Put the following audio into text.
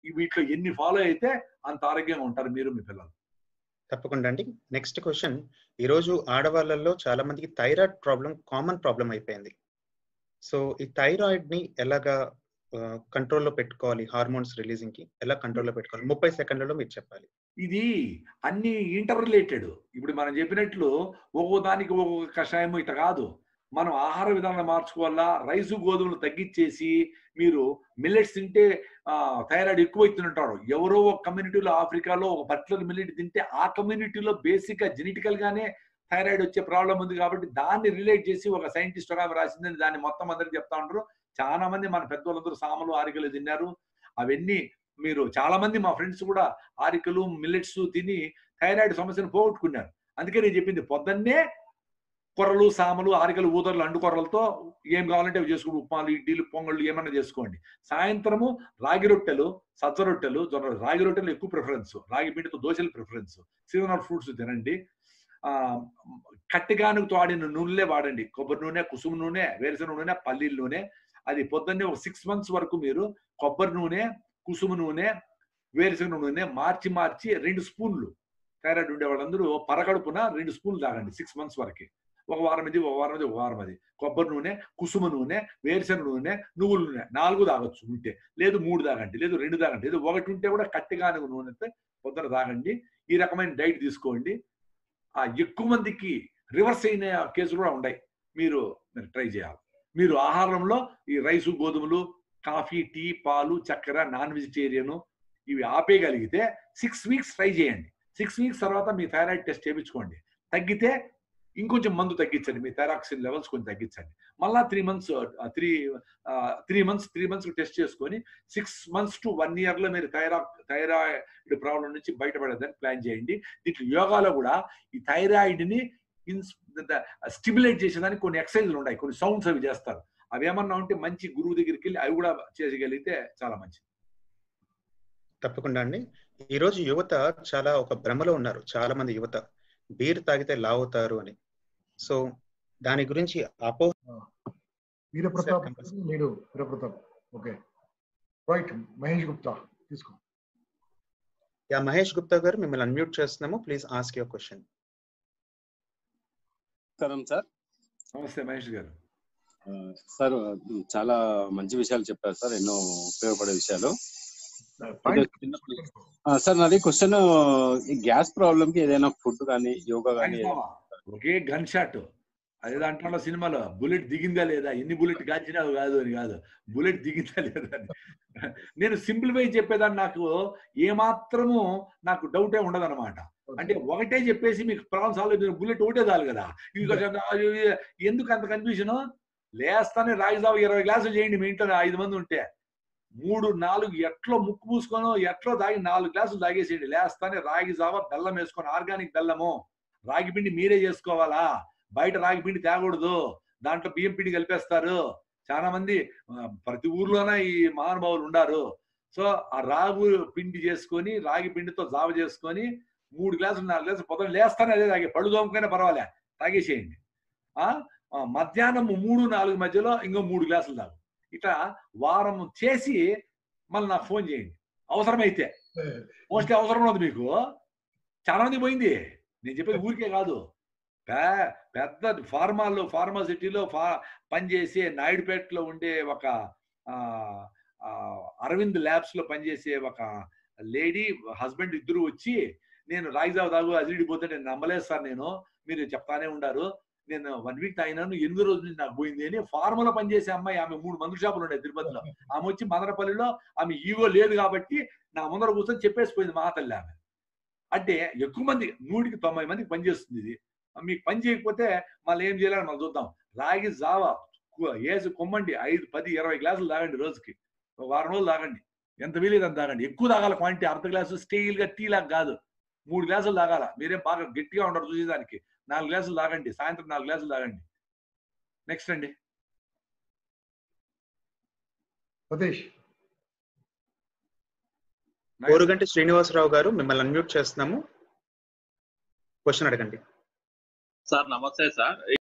ఈ వీటిలో ఎన్ని ఫాలో అయితే అంత ఆరోగ్యంగా ఉంటారు మీరు మీ పిల్లలు తప్పకుండా అండి నెక్స్ట్ క్వశ్చన్ ఈరోజు ఆడవాళ్ళల్లో చాలా మందికి థైరాయిడ్ ప్రాబ్లం కామన్ ప్రాబ్లం అయిపోయింది సో ఈ థైరాయిడ్ ని ఎలాగా కంట్రోల్లో పెట్టుకోవాలి హార్మోన్స్ రిలీజింగ్ కి ఎలా కంట్రోల్లో పెట్టుకోవాలి ముప్పై సెకండ్లలో మీరు చెప్పాలి ఇది అన్ని ఇంటర్ రిలేటెడ్ ఇప్పుడు మనం చెప్పినట్లు ఒక్కో దానికి ఒక్కొక్క కషాయం ఇట కాదు మనం ఆహార విధానం మార్చుకోవాలా రైసు గోధుమలు తగ్గించేసి మీరు మిల్లెట్స్ తింటే థైరాయిడ్ ఎక్కువైతుంటారు ఎవరో ఒక కమ్యూనిటీలో ఆఫ్రికాలో ఒక పర్టికులర్ మిల్లెట్ తింటే ఆ కమ్యూనిటీలో బేసిక్ గా జెనెటికల్ గానే థైరాయిడ్ వచ్చే ప్రాబ్లం ఉంది కాబట్టి దాన్ని రిలేట్ చేసి ఒక సైంటిస్ట్ ఒక రాసిందని దాన్ని మొత్తం అందరికి చెప్తా ఉంటారు చాలా మంది మన పెద్దవాళ్ళందరూ సామలు ఆరికలు తిన్నారు అవన్నీ మీరు చాలా మంది మా ఫ్రెండ్స్ కూడా ఆరికలు మిల్లెట్స్ తిని థైరాయిడ్ సమస్యను పోగొట్టుకున్నారు అందుకే నేను చెప్పింది పొద్దున్నే కొర్రలు సామలు ఆరికలు ఊదర్లు అండు కొర్రలతో ఏం కావాలంటే అవి చేసుకోండి ఉప్మాలు ఇడ్లీలు పొంగళ్ళు ఏమైనా చేసుకోండి సాయంత్రము రాగి రొట్టెలు సజ్జ రొట్టెలు జొన్న రాగి రొట్టెలు ఎక్కువ ప్రిఫరెన్స్ రాగి పిండితో దోశలు ప్రిఫరెన్స్ సీజనల్ ఫ్రూట్స్ తినండి ఆ కట్టిగానుతో ఆడిన నూనెలే వాడండి కొబ్బరి నూనె కుసుమ నూనె వేరుశనగ నూనె పల్లీల నూనె అది పొద్దున్నే ఒక సిక్స్ మంత్స్ వరకు మీరు కొబ్బరి నూనె కుసుమ నూనె వేరుశనగ నూనె మార్చి మార్చి రెండు స్పూన్లు థైరాయిడ్ ఉండే వాళ్ళందరూ పరగడుపున రెండు స్పూన్లు తాగండి సిక్స్ మంత్స్ వరకు ఒక వారం ఇది ఒక వారం ఇది ఒక వారం అది కొబ్బరి నూనె కుసుమ నూనె వేరుశనగ నూనె నువ్వుల నూనె నాలుగు తాగొచ్చు ఉంటే లేదు మూడు తాగండి లేదు రెండు తాగండి లేదు ఒకటి ఉంటే కూడా కట్టిగానుగ నూనెతో పొద్దున తాగండి ఈ రకమైన డైట్ తీసుకోండి ఆ ఎక్కువ మందికి రివర్స్ అయిన కేసులు కూడా ఉన్నాయి మీరు మీరు ట్రై చేయాలి మీరు ఆహారంలో ఈ రైసు గోధుమలు కాఫీ టీ పాలు చక్కెర నాన్ వెజిటేరియన్ ఇవి ఆపేయగలిగితే సిక్స్ వీక్స్ ట్రై చేయండి సిక్స్ వీక్స్ తర్వాత మీ థైరాయిడ్ టెస్ట్ చేయించుకోండి తగ్గితే ఇంకొంచెం మందు తగ్గించండి మీ థైరాక్సిన్ లెవెల్స్ కొంచెం తగ్గించండి మళ్ళా three months three three months three months test చేసుకొని six months to one year లో మీరు థైరా థైరాయిడ్ ప్రాబ్లం నుంచి బయటపడేదని ప్లాన్ చేయండి దీంట్లో యోగాలో కూడా ఈ థైరాయిడ్ ని స్టిమ్యులేట్ చేసేదానికి కొన్ని ఎక్సర్సైజ్లు ఉన్నాయి కొన్ని సౌండ్స్ అవి చేస్తారు అవి ఏమన్నా ఉంటే మంచి గురువు దగ్గరికి వెళ్ళి అవి కూడా చేయగలిగితే చాలా మంచిది తప్పకుండా అండి ఈ రోజు యువత చాలా ఒక భ్రమలో ఉన్నారు చాలా మంది యువత బీర్ తాగితే లావుతారు అని సో దాని గురించి అపో వీరప్రతాప్ Sir, లేడు వీరప్రతాప్ ఓకే రైట్ మహేష్ గుప్తా తీసుకో యా మహేష్ గుప్తా గారు మిమ్మల్ని అన్మ్యూట్ చేస్తున్నాము ప్లీజ్ ఆస్క్ యువర్ క్వశ్చన్ నమస్కారం సార్ నమస్తే మహేష్ గారు ఆ, సార్ చాలా మంచి విషయాలు చెప్పారు సార్ ఎన్నో ఉపయోగపడే విషయాలు పాయింట్ చిన్నప్పుడు- ఆ, సార్ నాది క్వశ్చన్ ఈ గ్యాస్ ప్రాబ్లం కి ఏదైనా ఫుడ్ కానీ యోగా కానీ ఒకే గన్ షాట్ అదే దాంట్లో సినిమాలో బుల్లెట్ దిగిందా లేదా ఎన్ని బుల్లెట్ కాల్చినావు కాదు అని కాదు బుల్లెట్ దిగిందా లేదా అని నేను సింప్లిఫై చెప్పేదాన్ని నాకు ఏమాత్రము నాకు డౌటే ఉండదు అనమాట అంటే ఒకటే చెప్పేసి మీకు ప్రాబ్లం సాల్వ్ బుల్లెట్ ఒకటే చాలు కదా ఇది కొంచెం అది ఎందుకు అంత కన్ఫ్యూజన్ లేస్తానే రాగి జావ ఇరవై గ్లాసులు చేయండి మీ ఇంట్లో ఐదు మంది ఉంటే మూడు నాలుగు ఎట్లో ముక్కు పూసుకొని ఎట్లో తాగి నాలుగు గ్లాసులు తాగేసేయండి లేస్తానే రాగి జావ బెల్లం వేసుకొని ఆర్గానిక్ బెల్లము రాగి పిండి మీరే చేసుకోవాలా బయట రాగి పిండి తేకూడదు దాంట్లో బియ్యం పిండి కలిపేస్తారు చాలా మంది ఆ, ప్రతి ఊర్లోనే ఈ మహానుభావులు ఉండారు సో ఆ రాగు పిండి చేసుకొని రాగి పిండితో జావ చేసుకొని మూడు గ్లాసులు నాలుగు గ్లాసులు పొద్దున లేస్తానే అదే తాగే పళ్ళు తోముకైనా పర్వాలే తాగేసేయండి ఆ ఆ, మధ్యాహ్నం మూడు నాలుగు మధ్యలో ఇంకో మూడు గ్లాసులు తాగు ఇట్లా వారం చేసి మళ్ళీ నాకు ఫోన్ చేయండి అవసరమైతే మోస్ట్లీ అవసరం ఉంది మీకు చాలా మంది పోయింది నేను చెప్పేది ఊరికే కాదు పే- పెద్ద ఫార్మాల్లో ఫార్మాసిటీలో ఫా పనిచేసే నాయుడుపేటలో ఉండే ఒక ఆ, ఆ, అరవింద్ ల్యాబ్స్ లో పనిచేసే ఒక లేడీ హస్బెండ్ ఇద్దరు వచ్చి నేను రాగిజావ తాగు అజిడి పోతే నేను నమ్మలేదు సార్ నేను మీరు చెప్తానే ఉండారు నేను వన్ వీక్ తాగినాను ఎనిమిది రోజుల నుంచి నాకు పోయింది అని ఫార్మలో పనిచేసే అమ్మాయి ఆమె మూడు మందుల షాపులు ఉన్నాయి తిరుపతిలో ఆమె వచ్చి మదనపల్లిలో ఆమె ఈగో లేదు కాబట్టి నా ముందర కూర్చొని చెప్పేసిపోయింది మహాతల్లి ఆమె అంటే ఎక్కువ మంది నూటికి తొంభై మందికి పనిచేస్తుంది ఇది మీకు పని చేయకపోతే మళ్ళీ ఏం చేయాలని మనం చూద్దాం రాగి జావా కు- ఏసి కొమ్మండి ఐదు పది ఇరవై గ్లాసులు తాగండి రోజుకి ఒక వారం రోజులు తాగండి ఎంత వీలేదు అంత తాగండి ఎక్కువ తాగాల క్వాంటిటీ అర్ధ గ్లాసు స్టీల్ గా టీ లాగా కాదు మూడు గ్లాసులు తాగాల మీరేం బాగా గట్టిగా ఉండరు చూసేదానికి నాలుగు గ్లాసులు తాగండి సాయంత్రం నాలుగు గ్లాసులు తాగండి నెక్స్ట్ అండి సతీష్ కోరుగంటి శ్రీనివాసరావు గారు మిమ్మల్ని అన్మ్యూట్ చేస్తున్నాము క్వశ్చన్ అడగండి సార్ నమస్తే సార్